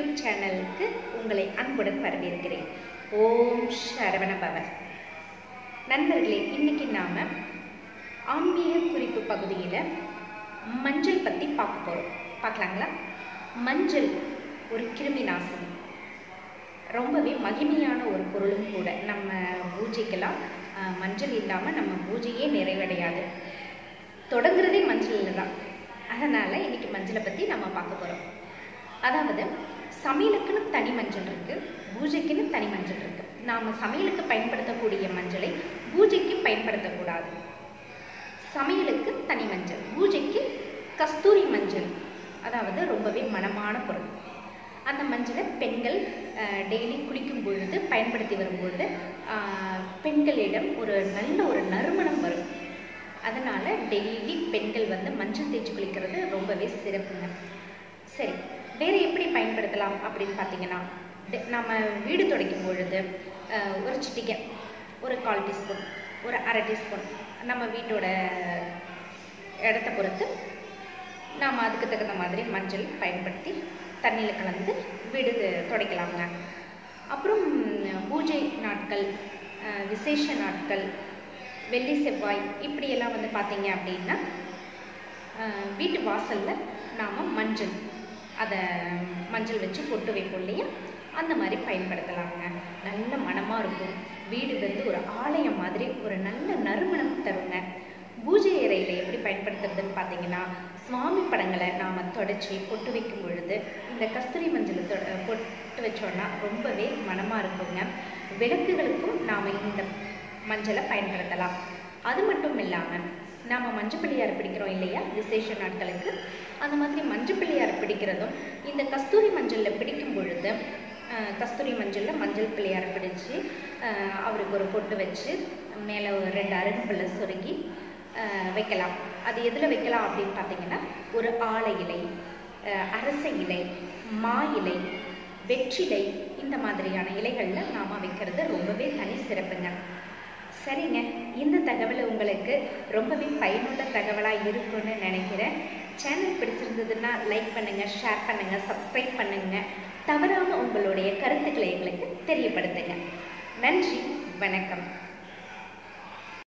YouTube சேனலுக்கு உங்களை அன்புடன் வரவேற்கிறேன் ஓம் சரவண பவ நண்பர்களே இன்னைக்கு நாம ஆன்மீக குறிப்பு பகுதியில் மஞ்சள் பற்றி பார்க்க போகிறோம் பார்க்கலாங்களா மஞ்சள் ஒரு கிருமி நாசினி ரொம்பவே மகிமையான ஒரு பொருளும் கூட நம்ம பூஜைக்கெல்லாம் அஹ், மஞ்சள் இல்லாமல் நம்ம பூஜையே நிறைவடையாது தொடங்குறதே மஞ்சளில் தான் அதனால் இன்னைக்கு மஞ்சளை பற்றி நம்ம பார்க்க போகிறோம் அதாவது சமையலுக்குன்னு தனி மஞ்சள் இருக்குது பூஜைக்குன்னு தனி மஞ்சள் இருக்குது நாம் சமையலுக்கு பயன்படுத்தக்கூடிய மஞ்சளை பூஜைக்கு பயன்படுத்தக்கூடாது சமையலுக்கு தனி மஞ்சள் பூஜைக்கு கஸ்தூரி மஞ்சள் அதாவது ரொம்பவே மணமான பொருள் அந்த மஞ்சளை பெண்கள் டெய்லி குளிக்கும் பொழுது பயன்படுத்தி வரும்பொழுது ஆஹ், பெண்களிடம் ஒரு நல்ல ஒரு நறுமணம் வரும் அதனால் டெய்லி பெண்கள் வந்து மஞ்சள் தேய்ச்சி குளிக்கிறது ரொம்பவே சிறப்புங்க சரி வேறு எப்படி பயன்படுத்தலாம் அப்படின்னு பார்த்தீங்கன்னா டெ- நம்ம வீடு துடைக்கும் பொழுது ஆஹ், ஒரு சிட்டிகை ஒரு கால் டீஸ்பூன் ஒரு அரை டீஸ்பூன் நம்ம வீட்டோட இடத்த பொறுத்து நாம் அதுக்கு தகுந்த மாதிரி மஞ்சள் பயன்படுத்தி தண்ணியில் கலந்து வீடு துடைக்கலாங்க அப்புறம் பூஜை நாட்கள் அஹ், விசேஷ நாட்கள் வெள்ளி செவ்வாய் இப்படியெல்லாம் வந்து பார்த்தீங்க அப்படின்னா அஹ், வீட்டு வாசலில் நாம் மஞ்சள் அதை மஞ்சள் வச்சு பொட்டு வைப்போம் இல்லையா அந்த மாதிரி பயன்படுத்தலாங்க நல்ல மணமாக இருக்கும் வீடு வந்து ஒரு ஆலயம் மாதிரி ஒரு நல்ல நறுமணம் தருங்க பூஜை அறையில் எப்படி பயன்படுத்துறதுன்னு பார்த்தீங்கன்னா சுவாமி படங்களை நாம் தொடச்சி பொட்டு வைக்கும் பொழுது இந்த கஸ்தூரி மஞ்சள் தொ பொட்டு வச்சோன்னா ரொம்பவே மணமாக இருக்குங்க விளக்குகளுக்கும் நாம் இந்த மஞ்சளை பயன்படுத்தலாம் அது மட்டும் இல்லாமல் நாம் மஞ்சள் பிள்ளையார் பிடிக்கிறோம் இல்லையா விசேஷ நாட்களுக்கு அந்த மாதிரி மஞ்சள் பிள்ளையார் பிடிக்கிறதும் இந்த கஸ்தூரி மஞ்சளில் பிடிக்கும் பொழுது அஹ், கஸ்தூரி மஞ்சளில் மஞ்சள் பிள்ளையார் பிடிச்சு அஹ், அவருக்கு ஒரு பொட்டு வச்சு மேலே ஒரு ரெண்டு அருகம்புல்ல சொருகி அஹ், வைக்கலாம் அது எதில் வைக்கலாம் அப்படின்னு பார்த்தீங்கன்னா ஒரு ஆலை இலை அஹ், அரச இலை மா இலை வெற்றிலை இந்த மாதிரியான இலைகளில் நாம் வைக்கிறது ரொம்பவே தனி சிறப்புங்க சரிங்க இந்த தகவல் உங்களுக்கு ரொம்பவே பயனுள்ள தகவலாக இருக்கும்னு நினைக்கிறேன் சேனல் பிடிச்சிருந்ததுன்னா லைக் பண்ணுங்கள் ஷேர் பண்ணுங்கள் சப்ஸ்கிரைப் பண்ணுங்கள் தவறாமல் உங்களுடைய கருத்துக்களை எங்களுக்கு தெரியப்படுத்துங்க நன்றி வணக்கம்